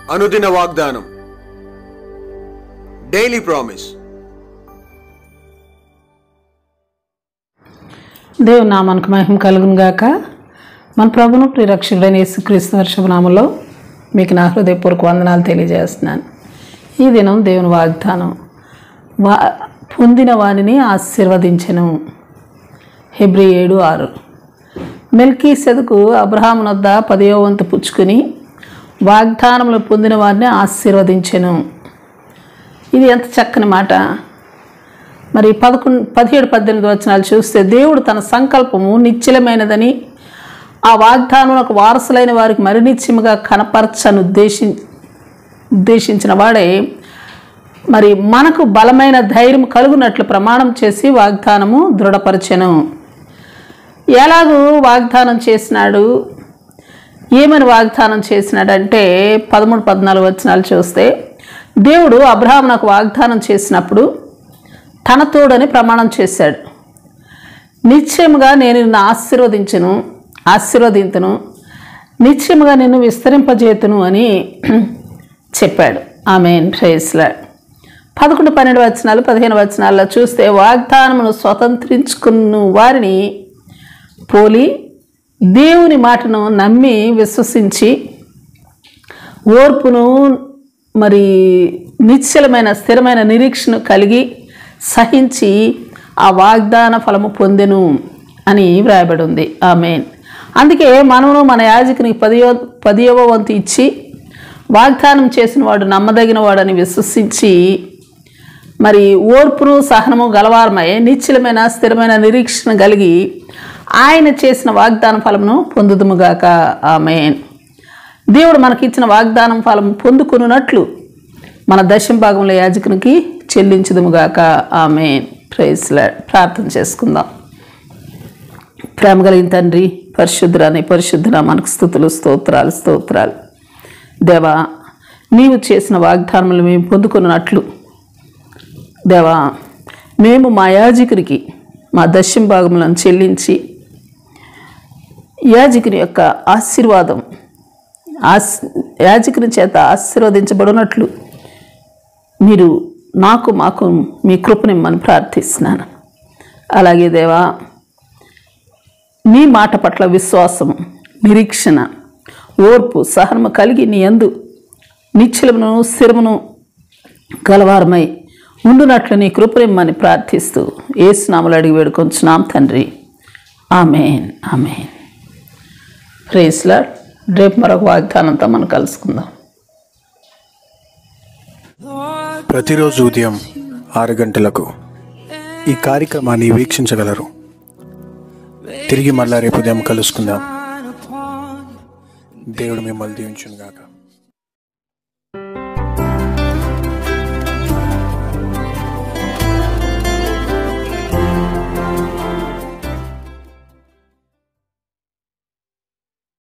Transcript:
అనుదిన వాగ్దానం daily promise దేవుని నామానికి మహిమ కలుగును గాక మన ప్రభును ప్రిరక్షకుడైన యేసుక్రీస్తు వర్షభనామంలో మీకు నా హృదయపూర్వక వందనాలు తెలియజేస్తున్నాను ఈ దినం దేవుని వాగ్దానం వా పొందిన వారిని ఆశీర్వదించను హెబ్రి ఏడు ఆరు మెల్కీ సెదుకు అబ్రహాం వద్ద పదయో వంతు పుచ్చుకుని వాగ్దానములు పొందిన వారిని ఆశీర్వదించెను ఇది ఎంత చక్కని మాట మరి పదకొండు పదిహేడు పద్దెనిమిది వచనాలు చూస్తే దేవుడు తన సంకల్పము నిశ్చలమైనదని ఆ వాగ్దానములకు వారసులైన వారికి మరి నిత్యముగా కనపరచను ఉద్దేశి ఉద్దేశించిన వాడే మరి మనకు బలమైన ధైర్యం కలుగునట్లు ప్రమాణం చేసి వాగ్దానము దృఢపరచెను ఎలాగూ వాగ్దానం చేసినాడు ఏమని వాగ్దానం చేసినాడంటే పదమూడు పద్నాలుగు వచనాలు చూస్తే దేవుడు అబ్రహామునకు వాగ్దానం చేసినప్పుడు తన తోడని ప్రమాణం చేశాడు నిశ్చయముగా నేను నిన్ను ఆశీర్వదించను ఆశీర్వదింతును నిశ్చయముగా నిన్ను విస్తరింపజేతును అని చెప్పాడు ఆమె ప్రేస్లా పదకొండు పన్నెండు వచనాలు పదిహేను వచనాల్లో చూస్తే వాగ్దానమును స్వతంత్రించుకున్న వారిని పోలి దేవుని మాటను నమ్మి విశ్వసించి ఓర్పును మరి నిశ్చలమైన స్థిరమైన నిరీక్షణ కలిగి సహించి ఆ వాగ్దాన ఫలము పొందెను అని వ్రాయబడి ఉంది ఆమెన్ అందుకే మనము మన యాజకునికి పదియో పదియవ వంతు ఇచ్చి వాగ్దానం చేసిన వాడు నమ్మదగిన వాడని విశ్వసించి మరి ఓర్పును సహనము గలవారమై నిశ్చలమైన స్థిరమైన నిరీక్షణ కలిగి ఆయన చేసిన వాగ్దాన ఫలమును పొందుదుముగాక ఆమెన్ దేవుడు మనకిచ్చిన వాగ్దానం ఫలం పొందుకున్నట్లు మన దశం భాగంలో యాజకునికి చెల్లించుదుముగాక ఆమె ప్రైస్లా ప్రార్థన చేసుకుందాం ప్రేమ కలిగిన తండ్రి పరిశుద్ధురాని పరిశుద్ధుల మనకు స్థుతులు స్తోత్రాలు స్తోత్రాలు దేవా నీవు చేసిన వాగ్దానములు మేము పొందుకున్నట్లు దేవా మేము మా యాజకునికి మా దశం భాగములను చెల్లించి యాజకుని యొక్క ఆశీర్వాదం ఆశ్ యాజకుని చేత ఆశీర్వదించబడినట్లు మీరు నాకు మాకు మీ కృపనిమ్మని ప్రార్థిస్తున్నాను అలాగే దేవా నీ మాట పట్ల విశ్వాసము నిరీక్షణ ఓర్పు సహనము కలిగి నీ అందు నిశ్చలమును స్థిరమును గలవారమై ఉండునట్లు నీ కృపనిమ్మని ప్రార్థిస్తూ ఏసునామలు అడిగి వేడుకొంచున్నాం తండ్రి ఆమెన్ ఆమెన్ ప్రేస్లా రేపు మరొక వాగ్దానంతో మనం కలుసుకుందాం ప్రతిరోజు ఉదయం ఆరు గంటలకు ఈ కార్యక్రమాన్ని వీక్షించగలరు తిరిగి మళ్ళా రేపు ఉదయం కలుసుకుందాం దేవుడు మిమ్మల్ని దీవించును గాక